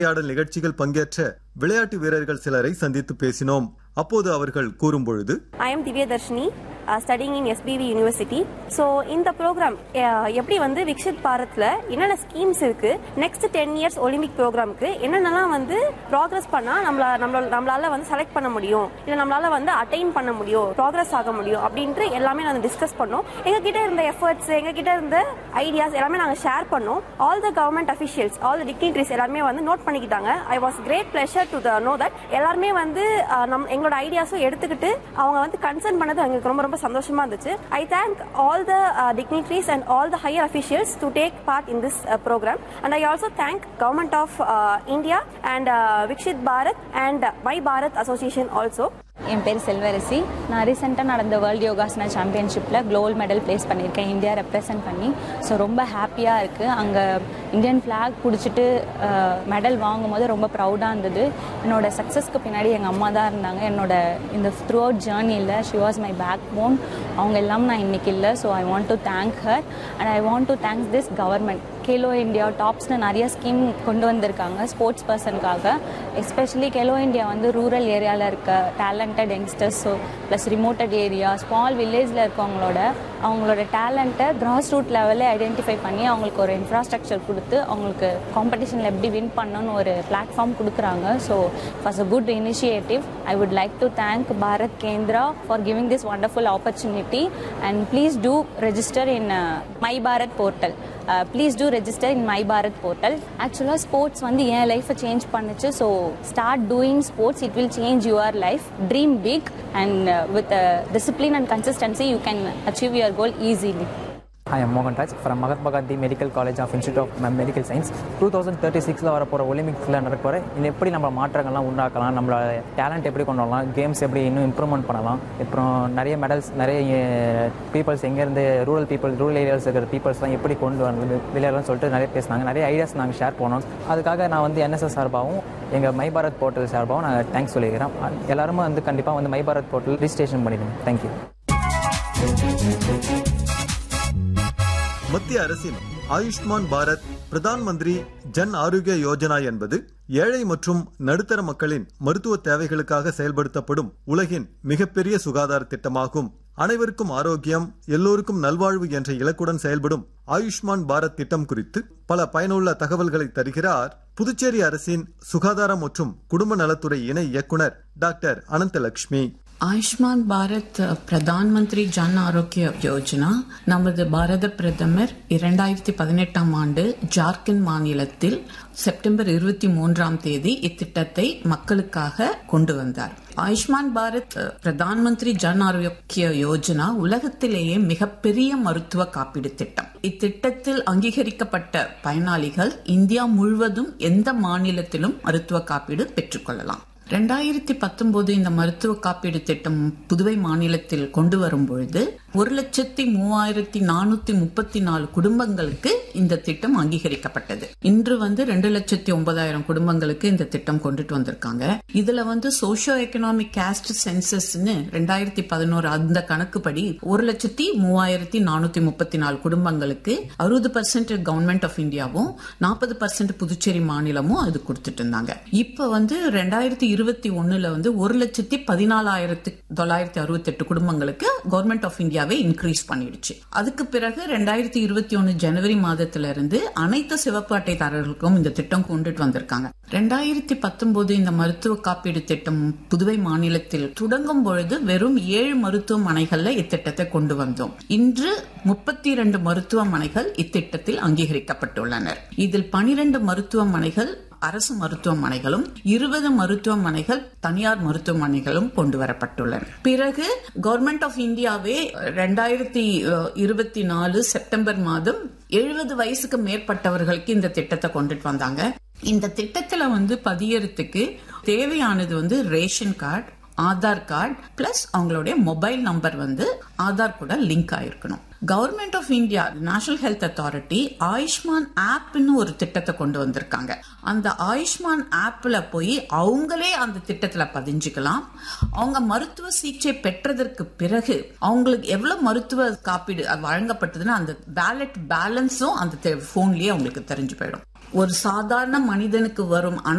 உரையாடல் நிகழ்ச்சிகள் பங்கேற்ற விளையாட்டு வீரர்கள் சிலரை சந்தித்து பேசினோம் அப்போது அவர்கள் கூறும்பொழுது I am Divya Dharshini studying in SPV university so இந்த ப்ரோக்ராம் எப்படி வந்து விக்ஷித் பாரத்தில் என்னென்ன ஸ்கீம்ஸ் இருக்கு நெக்ஸ்ட் டென் இயர்ஸ் ஒலிம்பிக் ப்ரோக்ராம்க்கு என்னென்னலாம் வந்து ப்ராக்ரஸ் பண்ணால் நம்மள நம்மள நம்மளால வந்து செலக்ட் பண்ண முடியும் இல்லை நம்மளால வந்து அட்டைன் பண்ண முடியும் ப்ராக்ரஸ் ஆக முடியும் அப்படின்ட்டு எல்லாமே நாங்கள் டிஸ்கஸ் பண்ணோம் எங்ககிட்ட இருந்த எஃபர்ட்ஸ் எங்ககிட்ட இருந்த ஐடியாஸ் எல்லாமே நாங்கள் ஷேர் பண்ணோம் all the government officials all the dignitaries எல்லாருமே வந்து நோட் பண்ணிக்கிட்டாங்க I was great pleasure to the know that எல்லாருமே வந்து அஹ், நம் எங்களோட ஐடியாஸும் எடுத்துக்கிட்டு அவங்க வந்து கன்சர்ன் பண்ணது எங்களுக்கு ரொம்ப ரொம்ப சந்தோஷமா இருந்துச்சு I thank all the dignitaries and all the higher officials to take part in this programme and I also thank government of India and Viksit Bharat and my Bharat association also என் பேர் செல்வரசி நான் ரீசெண்டாக நடந்த வேர்ல்டு யோகாசனா சாம்பியன்ஷிப்பில் கோல்டு மெடல் ப்ளேஸ் பண்ணியிருக்கேன் India represent பண்ணி so ரொம்ப ஹாப்பியாக இருக்குது அங்கே இந்தியன் ஃப்ளாக் பிடிச்சிட்டு மெடல் வாங்கும்போது ரொம்ப ப்ரௌடாக இருந்தது என்னோட சக்ஸஸ்க்கு பின்னாடி எங்கள் அம்மா தான் இருந்தாங்க என்னோட இந்த த்ரூ அவுட் ஜேர்னியில் she was my backbone அவங்க எல்லாம் நான் இன்னைக்கு இல்லை so I want to thank her and I want to thanks this government Khelo India டாப்ஸ்னு நிறைய ஸ்கீம் கொண்டு வந்திருக்காங்க ஸ்போர்ட்ஸ் பர்சனுக்காக எஸ்பெஷலி கேலோ இந்தியா வந்து ரூரல் ஏரியாவில் இருக்க talented youngsters so plus remoted area small வில்லேஜில் இருக்கவங்களோட அவங்களோட டேலண்ட்டை கிராஸ் ரூட் லெவலில் ஐடென்டிஃபை பண்ணி அவங்களுக்கு ஒரு இன்ஃப்ராஸ்ட்ரக்சர் கொடுத்து அவங்களுக்கு காம்படிஷனில் எப்படி வின் பண்ணணும்னு ஒரு பிளாட்ஃபார்ம் கொடுக்குறாங்க so for a good initiative I would like to thank Bharat Kendra for giving this wonderful opportunity and please do register in uh, my bharat portal uh, please do register in my bharat portal ஆக்சுவலாக sports வந்து என் லைஃப்பை change பண்ணுச்சு so start doing sports it will change your life dream big and with discipline and consistency you can achieve your goal easily I am மோகன் Raj from Mahatma Gandhi medical college of institute of medical science two thousand thirty சிக்ஸில் வரப்போகிற ஒலிம்பிக்ஸில் நடக்க போகிற இன்னும் எப்படி நம்ம மாற்றங்கள்லாம் உண்டாக்கலாம் நம்மளோட டேலண்ட் எப்படி கொண்டு வரலாம் கேம்ஸ் எப்படி இன்னும் இம்ப்ரூவ்மெண்ட் பண்ணலாம் அப்புறம் நிறைய மெடல்ஸ் நிறைய பீப்புள்ஸ் எங்கேருந்து ரூரல் பீப்புள் ரூரல் ஏரியாஸ் இருக்கிற பீப்புள்ஸ்லாம் எப்படி கொண்டு வந்து விளையாடலாம்னு சொல்லிட்டு நிறைய பேசினாங்க நிறைய ஐடியாஸ் நாங்கள் ஷேர் பண்ணோம் அதுக்காக நான் வந்து என்எஸ்எஸ் சார்பாகவும் எங்கள் மை பாரத் போர்ட்டல் சார்பாகவும் நான் தேங்க்ஸ் சொல்லிக்கிறேன் எல்லாருமே வந்து கண்டிப்பாக வந்து மை பாரத் போர்ட்டல் ரிஜிஸ்ட்ரேஷன் பண்ணிடுங்க தேங்க்யூ மத்திய அரசின் ஆயுஷ்மான் பாரத் பிரதான் மந்திரி ஜன் ஆரோக்கிய யோஜனா என்பது ஏழை மற்றும் நடுத்தர மக்களின் மருத்துவ தேவைகளுக்காக செயல்படுத்தப்படும் உலகின் மிகப்பெரிய சுகாதார திட்டமாகும் அனைவருக்கும் ஆரோக்கியம் எல்லோருக்கும் நல்வாழ்வு என்ற இலக்குடன் செயல்படும் ஆயுஷ்மான் பாரத் திட்டம் குறித்து பல பயனுள்ள தகவல்களை தருகிறார் புதுச்சேரி அரசின் சுகாதாரம் மற்றும் குடும்ப நலத்துறை இணை இயக்குனர் டாக்டர் அனந்தலட்சுமி ஆயுஷ்மான் பாரத் பிரதான் மந்திரி ஜன் ஆரோக்கிய யோஜனா நமது பாரத பிரதமர் இரண்டாயிரத்தி பதினெட்டாம் ஆண்டு ஜார்க்கண்ட் மாநிலத்தில் செப்டம்பர் இருபத்தி மூன்றாம் தேதி இத்திட்டத்தை மக்களுக்காக கொண்டு வந்தார் ஆயுஷ்மான் பாரத் பிரதான் மந்திரி ஜன் ஆரோக்கிய யோஜனா உலகத்திலேயே மிகப்பெரிய மருத்துவ காப்பீடு திட்டம் இத்திட்டத்தில் அங்கீகரிக்கப்பட்ட பயனாளிகள் இந்தியா முழுவதும் எந்த மாநிலத்திலும் மருத்துவ காப்பீடு பெற்றுக்கொள்ளலாம் ரெண்டாயிரத்தி பத்தொன்பது இந்த மருத்துவ காப்பீடு திட்டம் புதுவை மாநிலத்தில் கொண்டு வரும் பொழுது ஒரு லட்சத்தி மூவாயிரத்தி நானூத்தி முப்பத்தி நாலு குடும்பங்களுக்கு இந்த திட்டம் அங்கீகரிக்கப்பட்டது இன்று வந்து ரெண்டு லட்சத்தி ஒன்பதாயிரம் குடும்பங்களுக்கு இந்த திட்டம் கொண்டுட்டு வந்திருக்காங்க இதுல வந்து சோஷியோ எக்கனாமிக் கேஸ்ட் சென்சஸ்னு ரெண்டாயிரத்தி பதினோரு அந்த கணக்குப்படி ஒரு லட்சத்தி மூவாயிரத்தி நானூத்தி முப்பத்தி நாலு குடும்பங்களுக்கு அறுபது பர்சன்ட் கவர்மெண்ட் ஆஃப் இந்தியாவும் நாற்பது பர்சன்ட் புதுச்சேரி மாநிலமும் அது கொடுத்துட்டு இருந்தாங்க இப்ப வந்து ரெண்டாயிரத்தி இருபத்தி ஒண்ணுல வந்து ஒரு லட்சத்தி பதினாலாயிரத்தி தொள்ளாயிரத்தி அறுபத்தி எட்டு குடும்பங்களுக்கு கவர்மெண்ட் ஆஃப் இந்தியாவே இன்க்ரீஸ் பண்ணிடுச்சு அதுக்கு பிறகு ரெண்டாயிரத்தி இருபத்தி ஒன்னு ஜனவரி மாதத்துல இருந்து அனைத்து சிவப்பு அட்டைதாரர்களுக்கும் இந்த திட்டம் கொண்டுட்டு வந்திருக்காங்க ரெண்டாயிரத்தி பத்தொன்பது இந்த மருத்துவ காப்பீடு திட்டம் புதுவை மாநிலத்தில் தொடங்கும் பொழுது வெறும் ஏழு மருத்துவமனைகள்ல இத்திட்டத்தை கொண்டு வந்தோம் இன்று முப்பத்தி இரண்டு மருத்துவமனைகள் இத்திட்டத்தில் அங்கீகரிக்கப்பட்டுள்ளனர் இதில் பனிரெண்டு மருத்துவமனைகள் அரசு மருத்துவமனைகளும் இருபது மருத்துவமனைகள் தனியார் மருத்துவமனைகளும் கொண்டு வரப்பட்டுள்ளன பிறகு கவர்மெண்ட் ஆஃப் இந்தியாவே ரெண்டாயிரத்தி இருபத்தி நாலு செப்டம்பர் மாதம் எழுபது வயசுக்கு மேற்பட்டவர்களுக்கு இந்த திட்டத்தை கொண்டுட்டு வந்தாங்க இந்த திட்டத்துல வந்து பதியறதுக்கு தேவையானது வந்து ration card Aadhaar card plus அவங்களுடைய மொபைல் நம்பர் வந்து ஆதார் கூட லிங்க் ஆயிருக்கணும் government of India national health authority Ayushman ஆப்னு ஒரு திட்டத்தை கொண்டு வந்திருக்காங்க அந்த ஆயுஷ்மான் ஆப்ல போய் அவங்களே அந்த திட்டத்துல பதிஞ்சுக்கலாம் அவங்க மருத்துவ சிகிச்சை பெற்றதற்கு பிறகு அவங்களுக்கு எவ்வளவு மருத்துவ காப்பீடு வழங்கப்பட்டதுன்னா அந்த பேலட் பேலன்ஸும் அந்த போன்லயே அவங்களுக்கு தெரிஞ்சு போயிடும் ஒரு சாதாரண மனிதனுக்கு வரும்